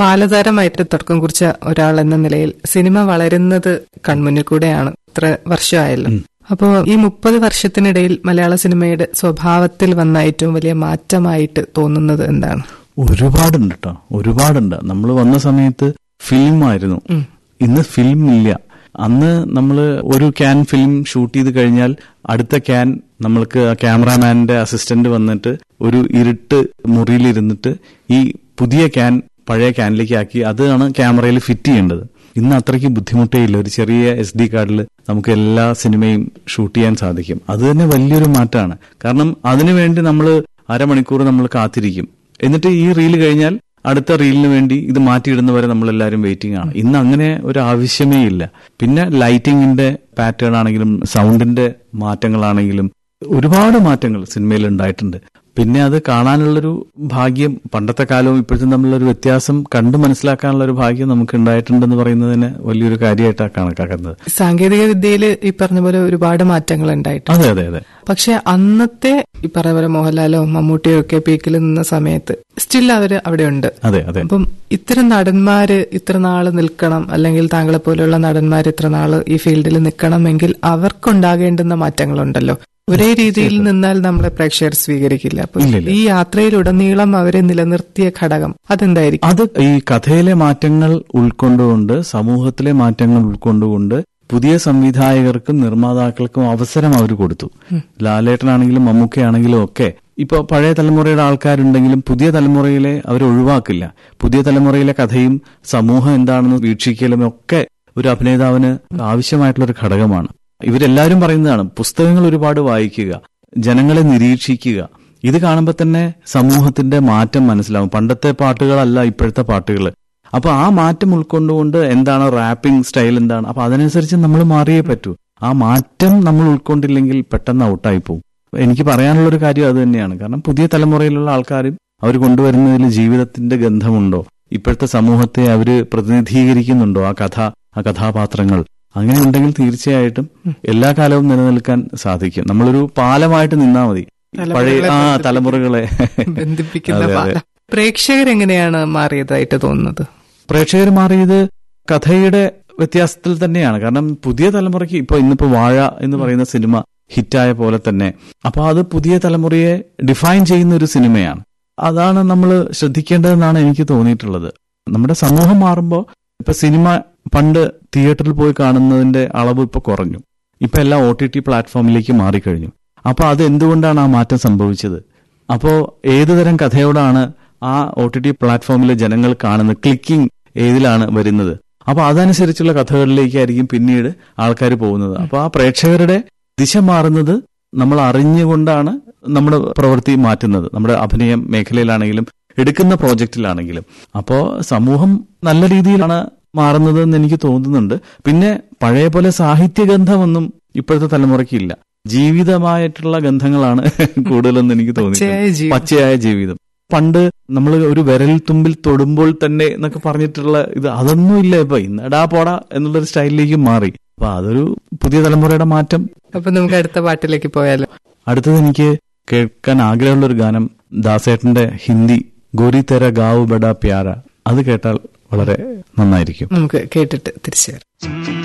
ബാലതാരമായിട്ട് തുടക്കം കുറിച്ച ഒരാൾ എന്ന നിലയിൽ സിനിമ വളരുന്നത് കൺമുന്നിൽ കൂടെയാണ് ഇത്ര വർഷമായല്ലോ അപ്പോ ഈ മുപ്പത് വർഷത്തിനിടയിൽ മലയാള സിനിമയുടെ സ്വഭാവത്തിൽ വന്ന ഏറ്റവും വലിയ മാറ്റമായിട്ട് തോന്നുന്നത് എന്താണ് ഒരുപാടുണ്ട് കേട്ടോ ഒരുപാടുണ്ട് നമ്മൾ വന്ന സമയത്ത് ഫിലിം ആയിരുന്നു ഇന്ന് ഫിലിം ഇല്ല അന്ന് നമ്മൾ ഒരു ക്യാൻ ഫിലിം ഷൂട്ട് ചെയ്ത് കഴിഞ്ഞാൽ അടുത്ത ക്യാൻ നമ്മൾക്ക് ക്യാമറാമാന്റെ അസിസ്റ്റന്റ് വന്നിട്ട് ഒരു ഇരുട്ട് മുറിയിലിരുന്നിട്ട് ഈ പുതിയ ക്യാൻ പഴയ ക്യാനിലേക്ക് ആക്കി അതാണ് ക്യാമറയിൽ ഫിറ്റ് ചെയ്യേണ്ടത് ഇന്ന് അത്രയ്ക്ക് ബുദ്ധിമുട്ടേ ഇല്ല ഒരു ചെറിയ എസ് ഡി കാർഡിൽ നമുക്ക് എല്ലാ സിനിമയും ഷൂട്ട് ചെയ്യാൻ സാധിക്കും അത് തന്നെ വലിയൊരു മാറ്റമാണ് കാരണം അതിനുവേണ്ടി നമ്മൾ അരമണിക്കൂർ നമ്മൾ കാത്തിരിക്കും എന്നിട്ട് ഈ റീൽ കഴിഞ്ഞാൽ അടുത്ത റീലിന് വേണ്ടി ഇത് മാറ്റിയിടുന്നവരെ നമ്മൾ എല്ലാവരും വെയിറ്റിംഗ് ആണ് ഇന്ന് അങ്ങനെ ഒരു ആവശ്യമേ ഇല്ല പിന്നെ ലൈറ്റിംഗിന്റെ പാറ്റേൺ ആണെങ്കിലും സൗണ്ടിന്റെ മാറ്റങ്ങളാണെങ്കിലും ഒരുപാട് മാറ്റങ്ങൾ സിനിമയിൽ ഉണ്ടായിട്ടുണ്ട് പിന്നെ അത് കാണാനുള്ളൊരു ഭാഗ്യം പണ്ടത്തെ കാലവും ഇപ്പോഴത്തെ തമ്മിലുള്ള ഒരു വ്യത്യാസം കണ്ടു മനസ്സിലാക്കാനുള്ള ഒരു ഭാഗ്യം നമുക്ക് ഉണ്ടായിട്ടുണ്ടെന്ന് പറയുന്നതിന് വലിയൊരു കാര്യമായിട്ടാണ് കണക്കാക്കുന്നത് സാങ്കേതിക വിദ്യയിൽ ഈ പറഞ്ഞ പോലെ ഒരുപാട് മാറ്റങ്ങൾ ഉണ്ടായിട്ടുണ്ട് അതെ അതെ അതെ പക്ഷെ അന്നത്തെ ഈ പറഞ്ഞ പോലെ മോഹൻലാലോ മമ്മൂട്ടിയോ ഒക്കെ പീക്കിൽ നിന്ന സമയത്ത് സ്റ്റിൽ അവര് അവിടെ ഉണ്ട് അതെ അതെ അപ്പം ഇത്തരം നടന്മാര് ഇത്ര നാള് നിൽക്കണം അല്ലെങ്കിൽ താങ്കളെ പോലെയുള്ള നടന്മാർ ഇത്ര നാള് ഈ ഫീൽഡിൽ നിൽക്കണമെങ്കിൽ അവർക്കുണ്ടാകേണ്ടുന്ന മാറ്റങ്ങളുണ്ടല്ലോ ഒരേ രീതിയിൽ നിന്നാൽ നമ്മളെ പ്രേക്ഷകർ സ്വീകരിക്കില്ല അപ്പൊ ഇല്ലില്ല. ഈ യാത്രയിലുടനീളം അവരെ നിലനിർത്തിയ ഘടകം അതെന്തായിരിക്കും അത് ഈ കഥയിലെ മാറ്റങ്ങൾ ഉൾക്കൊണ്ടുകൊണ്ട് സമൂഹത്തിലെ മാറ്റങ്ങൾ ഉൾക്കൊണ്ടുകൊണ്ട് പുതിയ സംവിധായകർക്കും നിർമ്മാതാക്കൾക്കും അവസരം അവർ കൊടുത്തു ലാലേട്ടനാണെങ്കിലും മമ്മൂക്കയാണെങ്കിലും ഒക്കെ ഇപ്പൊ പഴയ തലമുറയുടെ ആൾക്കാരുണ്ടെങ്കിലും പുതിയ തലമുറയിലെ അവർ ഒഴിവാക്കില്ല പുതിയ തലമുറയിലെ കഥയും സമൂഹം എന്താണെന്ന് വീക്ഷിക്കലും ഒക്കെ ഒരു അഭിനേതാവിന് ആവശ്യമായിട്ടുള്ള ഒരു ഘടകമാണ് ഇവരെല്ലാവരും പറയുന്നതാണ് പുസ്തകങ്ങൾ ഒരുപാട് വായിക്കുക ജനങ്ങളെ നിരീക്ഷിക്കുക ഇത് കാണുമ്പോൾ തന്നെ സമൂഹത്തിന്റെ മാറ്റം മനസ്സിലാവും പണ്ടത്തെ പാട്ടുകളല്ല ഇപ്പോഴത്തെ പാട്ടുകൾ അപ്പൊ ആ മാറ്റം ഉൾക്കൊണ്ടുകൊണ്ട് എന്താണ് റാപ്പിംഗ് സ്റ്റൈൽ എന്താണ് അപ്പൊ അതിനനുസരിച്ച് നമ്മൾ മാറിയേ പറ്റൂ ആ മാറ്റം നമ്മൾ ഉൾക്കൊണ്ടില്ലെങ്കിൽ പെട്ടെന്ന് ഔട്ടായി പോകും എനിക്ക് പറയാനുള്ള ഒരു കാര്യം അത് തന്നെയാണ് കാരണം പുതിയ തലമുറയിലുള്ള ആൾക്കാരും അവർ കൊണ്ടുവരുന്നതിൽ ജീവിതത്തിന്റെ ഗന്ധമുണ്ടോ ഇപ്പോഴത്തെ സമൂഹത്തെ അവര് പ്രതിനിധീകരിക്കുന്നുണ്ടോ ആ കഥ ആ കഥാപാത്രങ്ങൾ അങ്ങനെ ഉണ്ടെങ്കിൽ തീർച്ചയായിട്ടും എല്ലാ കാലവും നിലനിൽക്കാൻ സാധിക്കും നമ്മളൊരു പാലമായിട്ട് നിന്നാ മതി പഴയ ആ തലമുറകളെ ബന്ധിപ്പിക്കുന്ന അതെ, അതെ. പാലം പ്രേക്ഷകരെങ്ങനെയാണ് മാറിയതായിട്ട് തോന്നുന്നത് പ്രേക്ഷകർ മാറിയത് കഥയുടെ വ്യത്യാസത്തിൽ തന്നെയാണ് കാരണം പുതിയ തലമുറയ്ക്ക് ഇപ്പൊ ഇന്നിപ്പോ വാഴ എന്ന് പറയുന്ന സിനിമ ഹിറ്റായ പോലെ തന്നെ അപ്പൊ അത് പുതിയ തലമുറയെ ഡിഫൈൻ ചെയ്യുന്ന ഒരു സിനിമയാണ് അതാണ് നമ്മൾ ശ്രദ്ധിക്കേണ്ടതെന്നാണ് എനിക്ക് തോന്നിയിട്ടുള്ളത് നമ്മുടെ സമൂഹം മാറുമ്പോൾ ഇപ്പൊ സിനിമ പണ്ട് തിയേറ്ററിൽ പോയി കാണുന്നതിന്റെ അളവ് ഇപ്പൊ കുറഞ്ഞു ഇപ്പൊ എല്ലാം ഒ ടി ടി പ്ലാറ്റ്ഫോമിലേക്ക് മാറിക്കഴിഞ്ഞു അപ്പൊ അത് എന്തുകൊണ്ടാണ് ആ മാറ്റം സംഭവിച്ചത് അപ്പോ ഏതുതരം കഥയോടാണ് ആ ഒ ടി ടി പ്ലാറ്റ്ഫോമിൽ ജനങ്ങൾ കാണുന്നത് ക്ലിക്കിംഗ് ഏതിലാണ് വരുന്നത് അപ്പൊ അതനുസരിച്ചുള്ള കഥകളിലേക്കായിരിക്കും പിന്നീട് ആൾക്കാർ പോകുന്നത് അപ്പൊ ആ പ്രേക്ഷകരുടെ ദിശ മാറുന്നത് നമ്മൾ അറിഞ്ഞുകൊണ്ടാണ് നമ്മുടെ പ്രവൃത്തി മാറ്റുന്നത് നമ്മുടെ അഭിനയം മേഖലയിലാണെങ്കിലും എടുക്കുന്ന പ്രോജക്റ്റിലാണെങ്കിലും അപ്പോ സമൂഹം നല്ല രീതിയിലാണ് മാറുന്നത് എന്ന് എനിക്ക് തോന്നുന്നുണ്ട് പിന്നെ പഴയ പോലെ സാഹിത്യഗന്ധമൊന്നും ഇപ്പോഴത്തെ തലമുറയ്ക്ക് ഇല്ല ജീവിതമായിട്ടുള്ള ഗന്ധങ്ങളാണ് കൂടുതലെന്ന് എനിക്ക് പച്ചയായ തോന്നി ജീവിതം. പച്ചയായ ജീവിതം പണ്ട് നമ്മൾ ഒരു വിരൽ തുമ്പിൽ തൊടുമ്പോൾ തന്നെ എന്നൊക്കെ പറഞ്ഞിട്ടുള്ള ഇത് അതൊന്നും ഇല്ല ഇപ്പൊ ഇന്നടാ പോടാ എന്നുള്ളൊരു സ്റ്റൈലിലേക്ക് മാറി അപ്പൊ അതൊരു പുതിയ തലമുറയുടെ മാറ്റം അപ്പൊ നമുക്ക് അടുത്ത പാട്ടിലേക്ക് പോയാലോ അടുത്തത് എനിക്ക് കേൾക്കാൻ ആഗ്രഹമുള്ള ഒരു ഗാനം ദാസേട്ടന്റെ ഹിന്ദി ഗോരി തെര ഗാവ് ബഡ പ്യാര അത് കേട്ടാൽ വളരെ നന്നായിരിക്കും നമുക്ക് കേട്ടിട്ട് തിരിച്ചു വരാം